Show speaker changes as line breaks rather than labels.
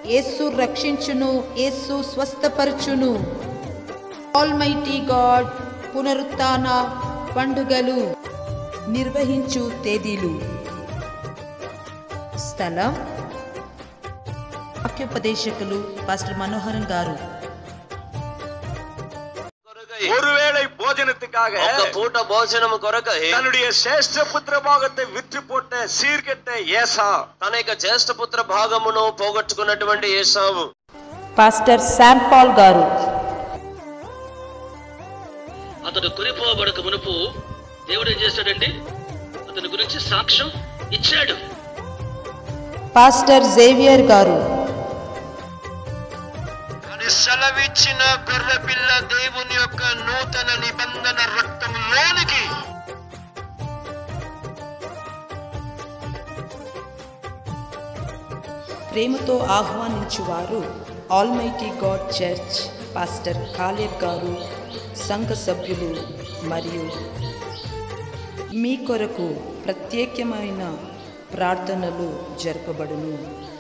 యేసు రక్షించును యేసు స్వస్థపరచును almighty God పునరుత్థాన పండుగలు నిర్వహించు తేదీలు స్థలం వాక్యోపదేశకులు పాస్టర్ మనోహరన్ గారు
கொரகை.
ஒருவேளை போஜனத்துக்காக
ఒక పూట భోజనం కొరకై
தன்னுடைய சேஷ்ட புத்திர பாகத்தை விற்று போட்ட சீர்கெட்ட ஏசா
తన యొక్క జ్యేష్ఠపుత్ర భాగమును పోగొట్టుకున్నటువంటి ఏసావు
పాస్టర్ శామ్ పాల్ గారు
అతడు కొనిపోబడక మునుపు దేవుడు ఏం చేశాడండి అతని గురించి సాక్ష్యం ఇచ్చాడు
పాస్టర్ జేవియర్ గారు
అని సెలవిచ్చిన గొర్రె పిల్ల దేవుని యొక్క నూతన నిబంధన రక్తంలోనికి
ప్రేమతో ఆహ్వానించువారు almighty God church pastor Caleb గారు సంఘ సభ్యులు మరియు మీ కొరకు ప్రత్యేకమైన ప్రార్థనలు జరపబడును